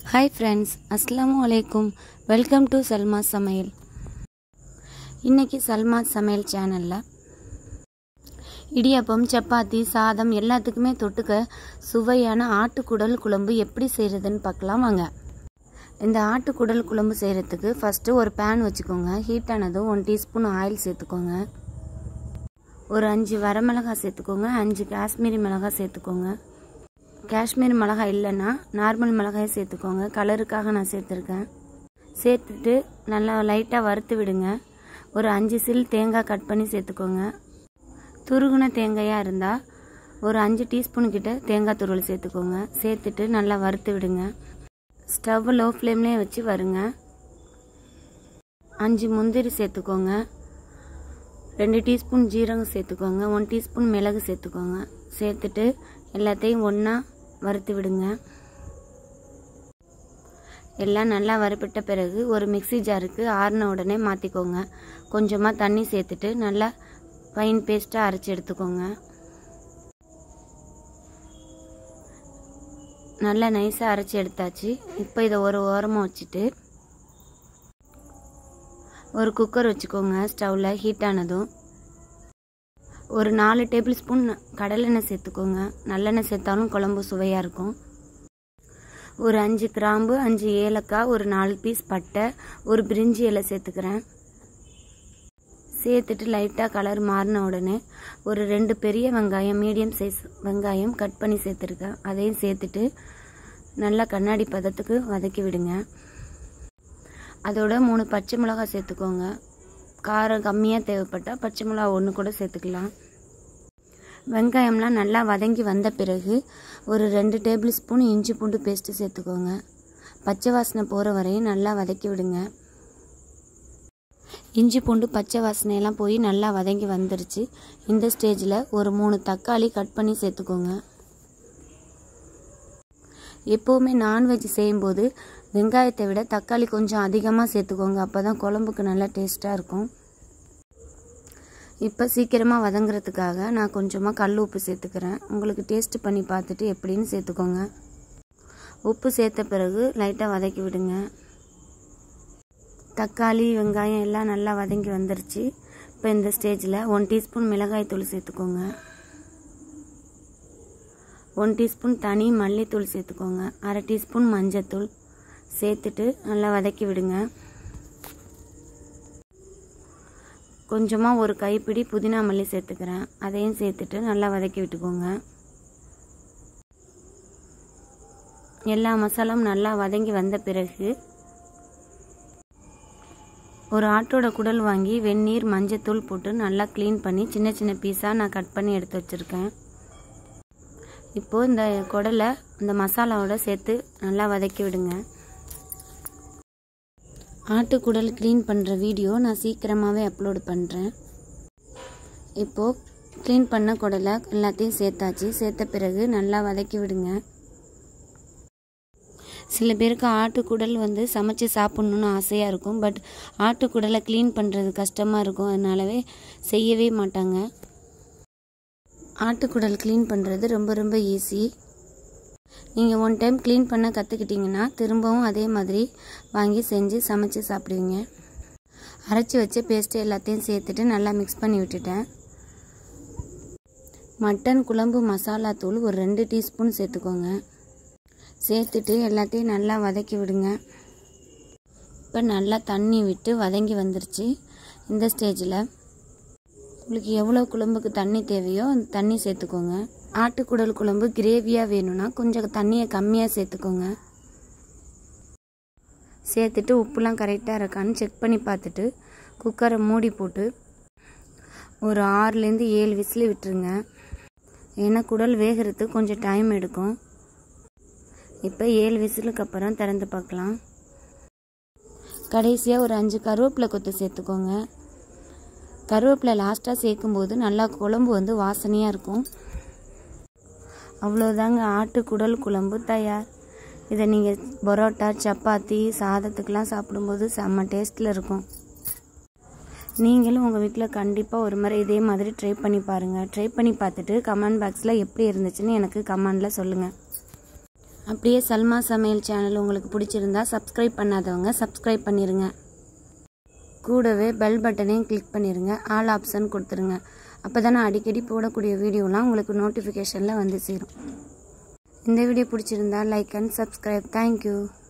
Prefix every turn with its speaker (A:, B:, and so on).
A: hi friends அஸ்ஸலாமு அலைக்கும் welcome to Salma சமையல் இன்னைக்கு சல்மா சமையல் சேனலில் இடியாப்பம் சப்பாத்தி சாதம் எல்லாத்துக்குமே தொட்டுக்க சுவையான ஆட்டுக்குடல் குழம்பு எப்படி செய்கிறதுன்னு பார்க்கலாம் வாங்க இந்த ஆட்டுக்குடல் குழம்பு செய்கிறதுக்கு ஃபஸ்ட்டு ஒரு பேன் வச்சுக்கோங்க ஹீட் ஆனதும் ஒன் டீஸ்பூன் ஆயில் சேர்த்துக்கோங்க ஒரு அஞ்சு வரமிளகாய் சேர்த்துக்கோங்க அஞ்சு காஷ்மீரி மிளகாய் சேர்த்துக்கோங்க காஷ்மீர் மிளகாய் இல்லைன்னா நார்மல் மிளகாய் சேர்த்துக்கோங்க கலருக்காக நான் சேர்த்துருக்கேன் சேர்த்துட்டு நல்லா லைட்டாக வறுத்து விடுங்க ஒரு அஞ்சு சில் தேங்காய் கட் பண்ணி சேர்த்துக்கோங்க துருகுன தேங்காயாக இருந்தால் ஒரு அஞ்சு டீஸ்பூன் கிட்ட தேங்காய் துருவல் சேர்த்துக்கோங்க சேர்த்துட்டு நல்லா வறுத்து விடுங்க ஸ்டவ் லோ ஃப்ளேம்லேயே வச்சு வருங்க அஞ்சு முந்திரி சேர்த்துக்கோங்க ரெண்டு டீஸ்பூன் ஜீரகம் சேர்த்துக்கோங்க ஒன் டீஸ்பூன் மிளகு சேர்த்துக்கோங்க சேர்த்துட்டு எல்லாத்தையும் ஒன்றா வறுத்து விடுங்க எல்லாம் நல்லா வறுப்பிட்ட பிறகு ஒரு மிக்சி ஜாருக்கு ஆறின உடனே மாற்றிக்கோங்க கொஞ்சமாக தண்ணி சேர்த்துட்டு நல்லா ஃபைன் பேஸ்ட்டாக அரைச்சி எடுத்துக்கோங்க நல்லா நைஸாக அரைச்சி எடுத்தாச்சு இப்போ இதை ஒரு ஓரமாக வச்சுட்டு ஒரு குக்கர் வச்சுக்கோங்க ஸ்டவ்வில் ஹீட் ஆனதும் ஒரு நாலு டேபிள் ஸ்பூன் கடலெண்ணெய் சேர்த்துக்கோங்க நல்லெண்ணெய் சேர்த்தாலும் குழம்பு சுவையாக இருக்கும் ஒரு அஞ்சு கிராம்பு அஞ்சு ஏலக்காய் ஒரு நாலு பீஸ் பட்டை ஒரு பிரிஞ்சி இலை சேர்த்துக்கிறேன் சேர்த்துட்டு லைட்டாக கலர் மாறின உடனே ஒரு ரெண்டு பெரிய வெங்காயம் மீடியம் சைஸ் வெங்காயம் கட் பண்ணி சேர்த்துருக்கேன் அதையும் சேர்த்துட்டு நல்லா கண்ணாடி பதத்துக்கு வதக்கி விடுங்க அதோட மூணு பச்சை மிளகாய் சேர்த்துக்கோங்க காரம் கம்மியாக தேவைப்பட்டால் பச்சை மிளகா ஒன்று கூட சேர்த்துக்கலாம் வெங்காயம்லாம் நல்லா வதங்கி வந்த பிறகு ஒரு ரெண்டு டேபிள் ஸ்பூன் இஞ்சி பூண்டு பேஸ்ட்டு சேர்த்துக்கோங்க பச்சை வாசனை போகிற வரையும் நல்லா வதக்கி விடுங்க இஞ்சி பூண்டு பச்சை வாசனையெல்லாம் போய் நல்லா வதங்கி வந்துருச்சு இந்த ஸ்டேஜில் ஒரு மூணு தக்காளி கட் பண்ணி சேர்த்துக்கோங்க எப்போவுமே நான்வெஜ் செய்யும்போது வெங்காயத்தை விட தக்காளி கொஞ்சம் அதிகமாக சேர்த்துக்கோங்க அப்போ தான் குழம்புக்கு நல்லா டேஸ்ட்டாக இருக்கும் இப்போ சீக்கிரமாக வதங்குறதுக்காக நான் கொஞ்சமாக கல் உப்பு சேர்த்துக்கிறேன் உங்களுக்கு டேஸ்ட் பண்ணி பார்த்துட்டு எப்படின்னு சேர்த்துக்கோங்க உப்பு சேர்த்த பிறகு லைட்டாக வதக்கி விடுங்க தக்காளி வெங்காயம் எல்லாம் நல்லா வதங்கி வந்துருச்சு இப்போ இந்த ஸ்டேஜில் ஒன் டீஸ்பூன் மிளகாய் தூள் சேர்த்துக்கோங்க ஒன் டீஸ்பூன் தனி மல்லித்தூள் சேர்த்துக்கோங்க அரை டீஸ்பூன் மஞ்சத்தூள் சேர்த்துட்டு நல்லா வதக்கி விடுங்க கொஞ்சமாக ஒரு கைப்பிடி புதினா மல்லி சேர்த்துக்கிறேன் அதையும் சேர்த்துட்டு நல்லா வதக்கி விட்டுக்கோங்க எல்லா மசாலாவும் நல்லா வதங்கி வந்த பிறகு ஒரு ஆட்டோட குடல் வாங்கி வெந்நீர் மஞ்சத்தூள் போட்டு நல்லா க்ளீன் பண்ணி சின்ன சின்ன பீஸாக நான் கட் பண்ணி எடுத்து வச்சுருக்கேன் இப்போது இந்த குடலை இந்த மசாலாவோட சேர்த்து நல்லா வதக்கி விடுங்க ஆட்டுக்குடல் க்ளீன் பண்ணுற வீடியோ நான் சீக்கிரமாகவே அப்லோடு பண்ணுறேன் இப்போது க்ளீன் பண்ண குடலை எல்லாத்தையும் சேர்த்தாச்சு சேர்த்த பிறகு நல்லா வதக்கி விடுங்க சில பேருக்கு ஆட்டுக்குடல் வந்து சமைச்சு சாப்பிட்ணுன்னு ஆசையாக இருக்கும் பட் ஆட்டுக்குடலை க்ளீன் பண்ணுறது கஷ்டமாக இருக்கும் அதனாலவே செய்யவே மாட்டாங்க ஆட்டுக்குடல் க்ளீன் பண்ணுறது ரொம்ப ரொம்ப ஈஸி நீங்கள் ஒன் டைம் க்ளீன் பண்ண கற்றுக்கிட்டிங்கன்னா திரும்பவும் அதே மாதிரி வாங்கி செஞ்சு சமைச்சு சாப்பிடுவீங்க அரைச்சி வச்ச பேஸ்ட்டு எல்லாத்தையும் சேர்த்துட்டு நல்லா மிக்ஸ் பண்ணி விட்டுட்டேன் மட்டன் குழம்பு மசாலா தூள் ஒரு ரெண்டு டீஸ்பூன் சேர்த்துக்கோங்க சேர்த்துட்டு எல்லாத்தையும் நல்லா வதக்கி விடுங்க இப்போ நல்லா தண்ணி விட்டு வதங்கி வந்துருச்சு இந்த ஸ்டேஜில் உங்களுக்கு எவ்வளோ குழம்புக்கு தண்ணி தேவையோ அந்த தண்ணி சேர்த்துக்கோங்க ஆட்டுக்குடல் குழம்பு கிரேவியாக வேணும்னா கொஞ்சம் தண்ணியை கம்மியாக சேர்த்துக்கோங்க சேர்த்துட்டு உப்புலாம் கரெக்டாக இருக்கான்னு செக் பண்ணி பார்த்துட்டு குக்கரை மூடி போட்டு ஒரு ஆறுலேருந்து ஏழு விசில் விட்டுருங்க ஏன்னா குடல் வேகிறதுக்கு கொஞ்சம் டைம் எடுக்கும் இப்போ ஏழு விசிலுக்கு அப்புறம் திறந்து பார்க்கலாம் கடைசியாக ஒரு அஞ்சு கருவேப்பிலை கொத்து சேர்த்துக்கோங்க கருவேப்பிலை லாஸ்ட்டாக சேர்க்கும்போது நல்லா குழம்பு வந்து வாசனையாக இருக்கும் அவ்வளோதாங்க ஆட்டு குடல் குழம்பு தயார் இதை நீங்கள் பரோட்டா சப்பாத்தி சாதத்துக்கெலாம் சாப்பிடும்போது செம்ம டேஸ்ட்டில் இருக்கும் நீங்களும் உங்கள் வீட்டில் கண்டிப்பாக ஒரு முறை இதே மாதிரி ட்ரை பண்ணி பாருங்கள் ட்ரை பண்ணி பார்த்துட்டு கமெண்ட் பாக்ஸில் எப்படி இருந்துச்சுன்னு எனக்கு கமெண்டில் சொல்லுங்கள் அப்படியே சல்மா சமையல் சேனல் உங்களுக்கு பிடிச்சிருந்தா சப்ஸ்கிரைப் பண்ணாதவங்க சப்ஸ்கிரைப் பண்ணிடுங்க கூடவே பெல் பட்டனையும் கிளிக் பண்ணிடுங்க ஆல் ஆப்ஷன் கொடுத்துருங்க அப்போ தான் நான் அடிக்கடி போடக்கூடிய வீடியோலாம் உங்களுக்கு நோட்டிஃபிகேஷனில் வந்து சேரும் இந்த வீடியோ பிடிச்சிருந்தா லைக் அண்ட் சப்ஸ்கிரைப் தேங்க்யூ